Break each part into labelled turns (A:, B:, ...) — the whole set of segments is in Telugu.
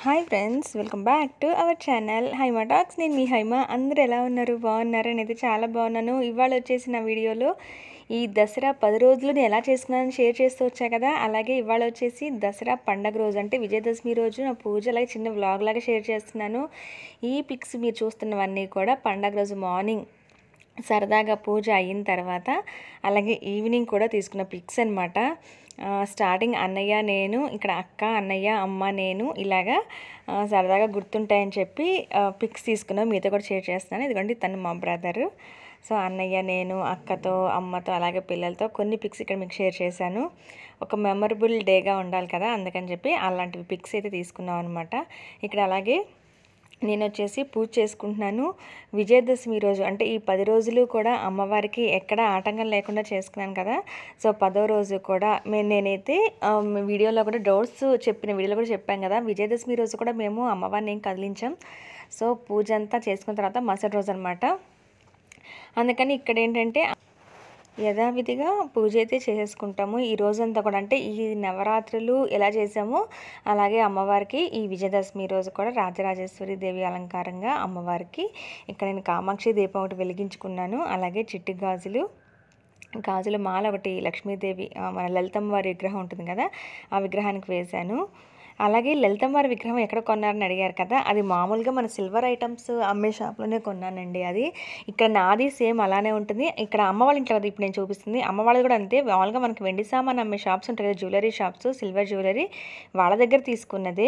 A: hi friends welcome back to our channel Haima talks నేను మీ హైమా అందరూ ఎలా ఉన్నారు బాగున్నారు నేనైతే చాలా బాగున్నాను ఇవాళ వచ్చేసి నా వీడియోలో ఈ దసరా పది రోజులు నేను ఎలా చేసుకున్నానని షేర్ చేస్తూ వచ్చా కదా అలాగే ఇవాళ వచ్చేసి దసరా పండగ రోజు అంటే విజయదశమి రోజు నా పూజ అలాగే చిన్న వ్లాగ్ లాగా షేర్ చేస్తున్నాను ఈ పిక్స్ మీరు చూస్తున్నవన్నీ కూడా పండగ రోజు మార్నింగ్ సరదాగా పూజ అయిన తర్వాత అలాగే ఈవినింగ్ కూడా తీసుకున్న పిక్స్ అనమాట స్టార్టింగ్ అన్నయ్య నేను ఇక్కడ అక్క అన్నయ్య అమ్మ నేను ఇలాగా ఆ, సరదాగా గుర్తుంటాయని చెప్పి పిక్స్ తీసుకున్నాం మీతో కూడా షేర్ చేస్తున్నాను ఇదిగోండి తను మా బ్రదరు సో అన్నయ్య నేను అక్కతో అమ్మతో అలాగే పిల్లలతో కొన్ని పిక్స్ ఇక్కడ మీకు షేర్ చేశాను ఒక మెమరబుల్ డేగా ఉండాలి కదా అందుకని చెప్పి అలాంటివి పిక్స్ అయితే తీసుకున్నాం అనమాట ఇక్కడ అలాగే నేను వచ్చేసి పూజ చేసుకుంటున్నాను విజయదశమి రోజు అంటే ఈ పది రోజులు కూడా అమ్మవారికి ఎక్కడ ఆటంకం లేకుండా చేసుకున్నాను కదా సో పదో రోజు కూడా మే- నేనైతే ఆ, వీడియోలో కూడా డౌట్స్ చెప్పిన వీడియోలో కూడా చెప్పాను కదా విజయదశమి రోజు కూడా మేము అమ్మవారిని ఏం కదిలించాం సో పూజ అంతా చేసుకున్న తర్వాత మరుసటి రోజు అనమాట అందుకని ఇక్కడ ఏంటంటే యథావిధిగా పూజ అయితే చేసేసుకుంటాము ఈ రోజంతా కూడా అంటే ఈ నవరాత్రులు ఎలా చేసామో అలాగే అమ్మవారికి ఈ విజయదశమి రోజు కూడా రాజరాజేశ్వరి దేవి అలంకారంగా అమ్మవారికి ఇక్కడ నేను కామాక్షి దీపం ఒకటి వెలిగించుకున్నాను అలాగే చిట్టి గాజులు గాజుల మాల ఒకటి లక్ష్మీదేవి ఆ, మన లలితమ్మ వారి విగ్రహం ఉంటుంది కదా ఆ విగ్రహానికి వేశాను అలాగే లలితమ్మ వారి విగ్రహం ఎక్కడ కొన్నారని అడిగారు కదా అది మామూలుగా మన సిల్వర్ ఐటమ్స్ అమ్మే షాప్లోనే కొన్నానండి అది ఇక్కడ నాది సేమ్ అలానే ఉంటుంది ఇక్కడ అమ్మ వాళ్ళ ఇంట్లో కదా ఇప్పుడు నేను చూపిస్తుంది అమ్మ వాళ్ళది కూడా అంతే మామూలుగా మనకి వెండి సామాన్ అమ్మే షాప్స్ ఉంటాయి కదా జ్యువెలరీ షాప్స్ సిల్వర్ జ్యువెలరీ వాళ్ళ దగ్గర తీసుకున్నదే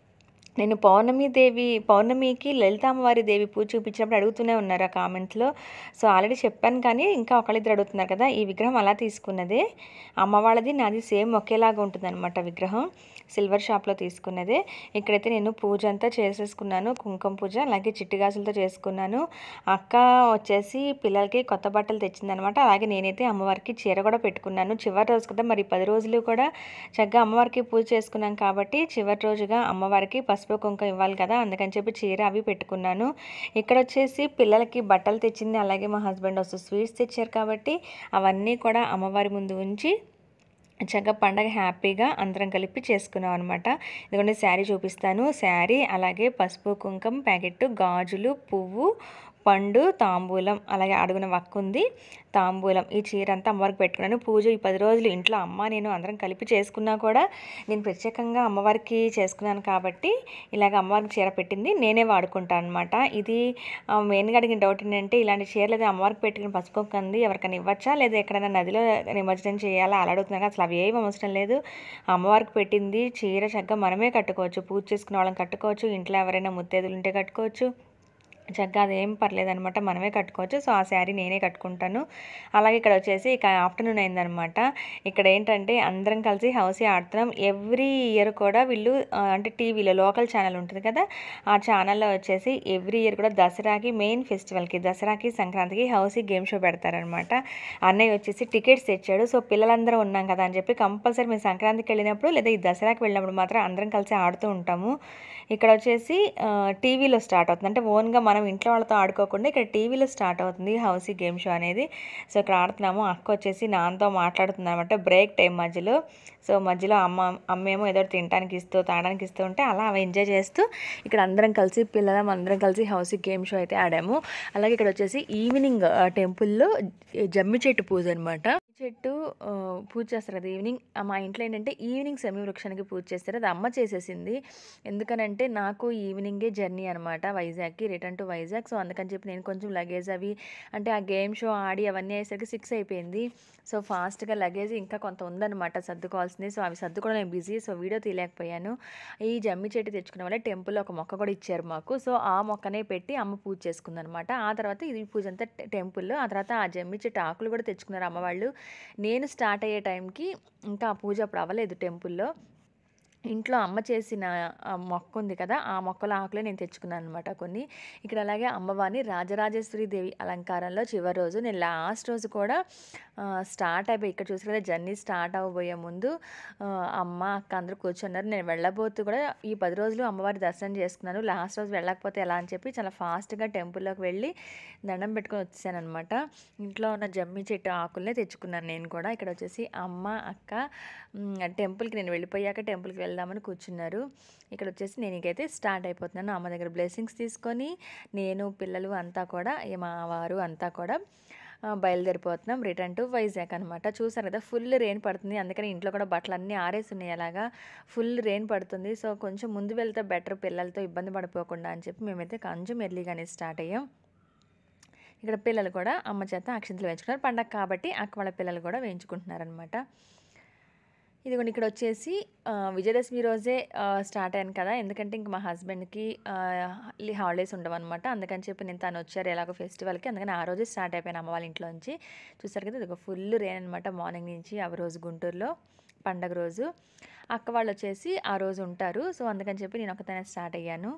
A: నేను పౌర్ణమి దేవి పౌర్ణమికి లలిత అమ్మవారి దేవి పూజ చూపించినప్పుడు అడుగుతూనే ఉన్నారు ఆ కామెంట్లో సో ఆల్రెడీ చెప్పాను కానీ ఇంకా ఒకళ్ళిద్దరు అడుగుతున్నారు కదా ఈ విగ్రహం అలా తీసుకున్నదే అమ్మ వాళ్ళది నాది సేమ్ ఒకేలాగా ఉంటుంది విగ్రహం సిల్వర్ షాప్లో తీసుకున్నదే ఇక్కడైతే నేను పూజ అంతా చేసేసుకున్నాను కుంకుమ పూజ అలాగే చిట్టి గాజులతో చేసుకున్నాను అక్క వచ్చేసి పిల్లలకి కొత్త బట్టలు తెచ్చిందనమాట అలాగే నేనైతే అమ్మవారికి చీర కూడా పెట్టుకున్నాను చివరి రోజు కదా మరి పది రోజులు కూడా చక్కగా అమ్మవారికి పూజ చేసుకున్నాం కాబట్టి చివరి రోజుగా అమ్మవారికి పసుపు కుంకుమ ఇవ్వాలి కదా అందుకని చెప్పి చీర అవి పెట్టుకున్నాను ఇక్కడ వచ్చేసి పిల్లలకి బట్టలు తెచ్చింది అలాగే మా హస్బెండ్ వస్తూ స్వీట్స్ తెచ్చారు కాబట్టి అవన్నీ కూడా అమ్మవారి ముందు ఉంచి చక్కగా పండగ హ్యాపీగా అందరం కలిపి చేసుకున్నాం అనమాట ఇదిగోండి శారీ చూపిస్తాను శారీ అలాగే పసుపు కుంకుమ ప్యాకెట్ గాజులు పువ్వు పండు తాంబూలం అలాగే అడుగున వక్క ఉంది తాంబూలం ఈ చీర అంతా అమ్మవారికి పెట్టుకున్నాను పూజ ఈ పది రోజులు ఇంట్లో అమ్మ నేను అందరం కలిపి చేసుకున్నా కూడా నేను ప్రత్యేకంగా అమ్మవారికి చేసుకున్నాను కాబట్టి ఇలాగ అమ్మవారికి చీర పెట్టింది నేనే వాడుకుంటాను అనమాట ఇది ఆ, మెయిన్గా అడిగిన డౌట్ ఏంటంటే ఇలాంటి చీరలు అయితే అమ్మవారికి పెట్టుకుని పసుపు కుంకుమ ఉంది ఎవరికైనా ఇవ్వచ్చా లేదా ఎక్కడైనా నదిలో నిమజ్జనం చేయాలా అలా అడుగుతున్నారు అసలు అవి ఏం అవసరం లేదు అమ్మవారికి పెట్టింది చీర చక్కగా మనమే కట్టుకోవచ్చు పూజ చేసుకునే వాళ్ళని కట్టుకోవచ్చు ఇంట్లో ఎవరైనా ముత్తేదులు ఉంటే కట్టుకోవచ్చు చక్కగా అదేం పర్లేదు అనమాట మనమే కట్టుకోవచ్చు సో ఆ శారీ నేనే కట్టుకుంటాను అలాగే ఇక్కడ వచ్చేసి ఇక ఆఫ్టర్నూన్ అయిందనమాట ఇక్కడ ఏంటంటే అందరం కలిసి హౌసీ ఆడుతున్నాం ఎవ్రీ ఇయర్ కూడా వీళ్ళు ఆ, అంటే టీవీలో లోకల్ ఛానల్ ఉంటుంది కదా ఆ ఛానల్లో వచ్చేసి ఎవ్రీ ఇయర్ కూడా దసరాకి మెయిన్ ఫెస్టివల్కి దసరాకి సంక్రాంతికి హౌసీ గేమ్ షో పెడతారనమాట అన్నయ్య వచ్చేసి టికెట్స్ తెచ్చాడు సో పిల్లలందరూ ఉన్నాం కదా అని చెప్పి కంపల్సరీ మేము సంక్రాంతికి వెళ్ళినప్పుడు లేదా ఈ దసరాకి వెళ్ళినప్పుడు మాత్రం అందరం కలిసి ఆడుతూ ఉంటాము ఇక్కడ వచ్చేసి ఆ, టీవీలో స్టార్ట్ అవుతుంది అంటే ఓన్గా మనం ఇంట్లో వాళ్ళతో ఆడుకోకుండా ఇక్కడ టీవీలో స్టార్ట్ అవుతుంది హౌసీ గేమ్ షో అనేది సో ఇక్కడ ఆడుతున్నాము అక్క వచ్చేసి నాన్నతో మాట్లాడుతుంది అనమాట బ్రేక్ టైం మధ్యలో సో మధ్యలో అమ్మ అమ్మేమో ఏదో ఒకటి తినడానికి ఇస్తూ తాగడానికి ఇస్తూ ఉంటే అలా అవి ఎంజాయ్ చేస్తూ ఇక్కడ అందరం కలిసి పిల్లలం అందరం కలిసి హౌసీ గేమ్ షో అయితే ఆడాము అలాగే ఇక్కడ వచ్చేసి ఈవినింగ్ టెంపుల్లో జమ్మి చెట్టు పూజ అనమాట చెట్టు ఆ, పూజ చేస్తారు కదా ఈవినింగ్ ఆ, మా ఇంట్లో ఏంటంటే ఈవినింగ్ సెమి వృక్షానికి పూజ చేస్తారు అది అమ్మ చేసేసింది ఎందుకనంటే నాకు ఈవినింగే జర్నీ అనమాట వైజాగ్కి రిటర్న్ టు వైజాగ్ సో అందుకని చెప్పి నేను కొంచెం లగేజ్ అవి అంటే ఆ గేమ్ షో ఆడి అవన్నీ అయ్యేసరికి సిక్స్ అయిపోయింది సో ఫాస్ట్గా లగేజ్ ఇంకా కొంత ఉందన్నమాట సర్దుకోవాల్సింది సో అవి సర్దుకోవడం నేను బిజీ సో వీడియో తీయలేకపోయాను ఈ జమ్మి చెట్టు తెచ్చుకున్న వల్ల టెంపుల్లో ఒక మొక్క కూడా ఇచ్చారు మాకు సో ఆ మొక్కనే పెట్టి అమ్మ పూజ చేసుకుందనమాట ఆ తర్వాత ఇది పూజ అంతా టె- టెంపుల్లో ఆ తర్వాత ఆ జమ్మి చెట్టు ఆకులు కూడా తెచ్చుకున్నారు అమ్మవాళ్ళు నేను స్టార్ట్ అయ్యే టైంకి ఇంకా ఆ పూజ అప్పుడు అవ్వలేదు టెంపుల్లో ఇంట్లో అమ్మ చేసిన ఆ మొక్క ఉంది కదా ఆ మొక్కల ఆకులే నేను తెచ్చుకున్నాను అనమాట కొన్ని ఇక్కడ అలాగే అమ్మవారిని రాజరాజేశ్వరి దేవి అలంకారంలో చివరి రోజు నేను లాస్ట్ రోజు కూడా ఆ, స్టార్ట్ అయిపోయి ఇక్కడ చూసి కదా జర్నీ స్టార్ట్ అవ్వబోయే ముందు ఆ, అమ్మ అక్క అందరూ కూర్చున్నారు నేను వెళ్ళబోతూ కూడా ఈ పది రోజులు అమ్మవారి దర్శనం చేసుకున్నాను లాస్ట్ రోజు వెళ్ళకపోతే ఎలా అని చెప్పి చాలా ఫాస్ట్గా టెంపుల్లోకి వెళ్ళి దండం పెట్టుకొని వచ్చాను అనమాట ఇంట్లో ఉన్న జమ్మి చెట్టు ఆకులనే తెచ్చుకున్నాను నేను కూడా ఇక్కడ వచ్చేసి అమ్మ అక్క మ్, టెంపుల్కి నేను వెళ్ళిపోయాక టెంపుల్కి వెళ్ళాక వెళ్దామని కూర్చున్నారు ఇక్కడ వచ్చేసి నేను ఇంకైతే స్టార్ట్ అయిపోతున్నాను అమ్మ దగ్గర బ్లెస్సింగ్స్ తీసుకొని నేను పిల్లలు అంతా కూడా ఏ మా వారు అంతా కూడా ఆ, బయలుదేరిపోతున్నాం రిటర్న్ టు వైజాగ్ అనమాట చూసారు కదా ఫుల్ రెయిన్ పడుతుంది అందుకని ఇంట్లో కూడా బట్టలు అన్నీ ఆరేసి ఉన్నాయి అలాగా ఫుల్ రెయిన్ పడుతుంది సో కొంచెం ముందు వెళ్తే బెటర్ పిల్లలతో ఇబ్బంది పడిపోకుండా అని చెప్పి మేమైతే కొంచెం ఎర్లీగానే స్టార్ట్ అయ్యాం ఇక్కడ పిల్లలు కూడా అమ్మ చేత అక్షంతలు వేయించుకున్నారు పండగ కాబట్టి అక్క వాళ్ళ పిల్లలు కూడా వేయించుకుంటున్నారనమాట ఇదిగోండి ఇక్కడ వచ్చేసి ఆ, విజయదశమి రోజే ఆ, స్టార్ట్ అయ్యాను కదా ఎందుకంటే ఇంక మా హస్బెండ్కి హాలిడేస్ ఉండవన్నమాట అందుకని చెప్పి నేను తను వచ్చారు ఎలాగో ఫెస్టివల్కి అందుకని ఆ రోజే స్టార్ట్ అయిపోయాను అమ్మ వాళ్ళ ఇంట్లో నుంచి చూసారు కదా ఇది ఒక ఫుల్ రెయిన్ అనమాట మార్నింగ్ నుంచి ఆ రోజు గుంటూరులో పండగ రోజు అక్క వాళ్ళు వచ్చేసి ఆ రోజు ఉంటారు సో అందుకని చెప్పి నేను ఒకతనే స్టార్ట్ అయ్యాను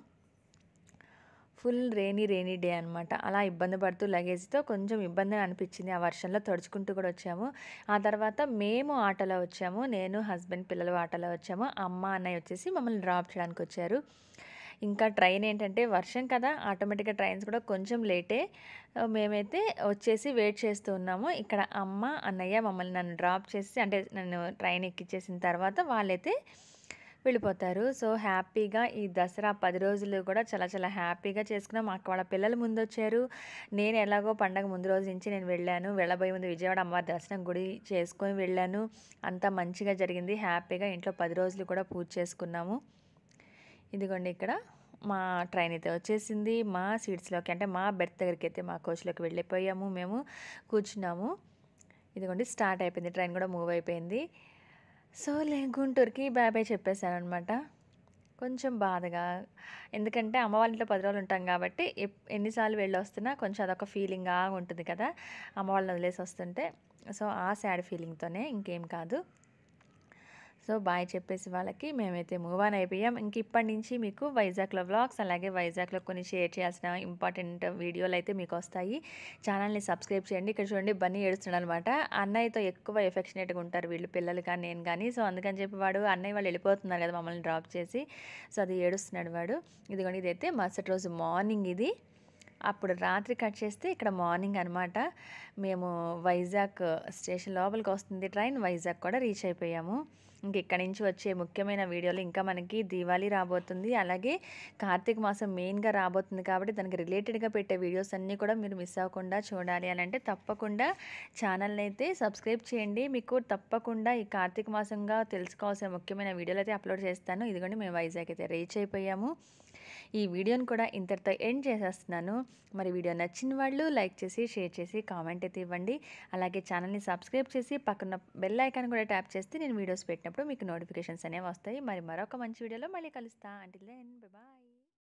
A: ఫుల్ రెయినీ రెయినీ డే అనమాట అలా ఇబ్బంది పడుతూ లగేజ్తో కొంచెం ఇబ్బంది అనిపించింది ఆ వర్షంలో తడుచుకుంటూ కూడా వచ్చాము ఆ తర్వాత మేము ఆటోలో వచ్చాము నేను హస్బెండ్ పిల్లలు ఆటోలో వచ్చాము అమ్మ అన్నయ్య వచ్చేసి మమ్మల్ని డ్రాప్ చేయడానికి వచ్చారు ఇంకా ట్రైన్ ఏంటంటే వర్షం కదా ఆటోమేటిక్గా ట్రైన్స్ కూడా కొంచెం లేటే ఆ, మేమైతే వచ్చేసి వెయిట్ చేస్తూ ఉన్నాము ఇక్కడ అమ్మ అన్నయ్య మమ్మల్ని నన్ను డ్రాప్ చేసి అంటే నన్ను ట్రైన్ ఎక్కించేసిన తర్వాత వాళ్ళైతే వెళ్ళిపోతారు సో హ్యాపీగా ఈ దసరా పది రోజులు కూడా చాలా చాలా హ్యాపీగా చేసుకున్నాం మాకు వాళ్ళ పిల్లలు ముందు వచ్చారు నేను ఎలాగో పండగ ముందు రోజు నుంచి నేను వెళ్ళాను వెళ్ళబోయే ముందు విజయవాడ అమ్మవారి దర్శనం గుడి చేసుకొని వెళ్ళాను అంతా మంచిగా జరిగింది హ్యాపీగా ఇంట్లో పది రోజులు కూడా పూజ చేసుకున్నాము ఇదిగోండి ఇక్కడ మా ట్రైన్ అయితే వచ్చేసింది మా సీట్స్లోకి అంటే మా బెర్త్ దగ్గరికి అయితే మా కోచ్లోకి వెళ్ళిపోయాము మేము కూర్చున్నాము ఇదిగోండి స్టార్ట్ అయిపోయింది ట్రైన్ కూడా మూవ్ అయిపోయింది సో లే గుంటూరుకి బాబాయ్ చెప్పేశాను అనమాట కొంచెం బాధగా ఎందుకంటే అమ్మ వాళ్ళ ఇంట్లో పది రోజులు ఉంటాం కాబట్టి ఎప్- ఎన్నిసార్లు వెళ్ళి వస్తున్నా కొంచెం అదొక ఫీలింగ్గా ఉంటుంది కదా అమ్మ వాళ్ళని వదిలేసి వస్తుంటే సో ఆ సాడ్ ఫీలింగ్తోనే ఇంకేం కాదు సో బాయ్ చెప్పేసి వాళ్ళకి మేమైతే మూవ్ ఆన్ అయిపోయాం ఇంక ఇప్పటి నుంచి మీకు వైజాగ్లో వ్లాగ్స్ అలాగే వైజాగ్లో కొన్ని షేర్ చేయాల్సిన ఇంపార్టెంట్ వీడియోలు అయితే మీకు వస్తాయి ఛానల్ని సబ్స్క్రైబ్ చేయండి ఇక్కడ చూడండి బన్నీ ఏడుస్తున్నాడు అనమాట అన్నయ్యతో ఎక్కువ ఎఫెక్షనేట్గా ఉంటారు వీళ్ళు పిల్లలు కానీ నేను కానీ సో అందుకని చెప్పి వాడు అన్నయ్య వాళ్ళు వెళ్ళిపోతున్నారు కదా మమ్మల్ని డ్రాప్ చేసి సో అది ఏడుస్తున్నాడు వాడు ఇదిగోండి ఇదైతే మరుసటి రోజు మార్నింగ్ ఇది అప్పుడు రాత్రి కట్ చేస్తే ఇక్కడ మార్నింగ్ అనమాట మేము వైజాగ్ స్టేషన్ లోపలికి వస్తుంది ట్రైన్ వైజాగ్ కూడా రీచ్ అయిపోయాము ఇంక ఇక్కడి నుంచి వచ్చే ముఖ్యమైన వీడియోలు ఇంకా మనకి దీవాళీ రాబోతుంది అలాగే కార్తీక మాసం మెయిన్గా రాబోతుంది కాబట్టి దానికి రిలేటెడ్గా పెట్టే వీడియోస్ అన్నీ కూడా మీరు మిస్ అవ్వకుండా చూడాలి అని అంటే తప్పకుండా ఛానల్ని అయితే సబ్స్క్రైబ్ చేయండి మీకు తప్పకుండా ఈ కార్తీక మాసంగా తెలుసుకోవాల్సిన ముఖ్యమైన వీడియోలు అయితే అప్లోడ్ చేస్తాను ఇదిగోండి మేము వైజాగ్ అయితే రీచ్ అయిపోయాము ఈ వీడియోని కూడా ఇంతటితో ఎండ్ చేసేస్తున్నాను మరి వీడియో నచ్చిన వాళ్ళు లైక్ చేసి షేర్ చేసి కామెంట్ అయితే ఇవ్వండి అలాగే ఛానల్ని సబ్స్క్రైబ్ చేసి పక్కన బెల్ ఐకాన్ కూడా ట్యాప్ చేస్తే నేను వీడియోస్ పెట్టినప్పుడు మీకు నోటిఫికేషన్స్ అనేవి వస్తాయి మరి మరొక మంచి వీడియోలో మళ్ళీ కలుస్తా అంటే బాయ్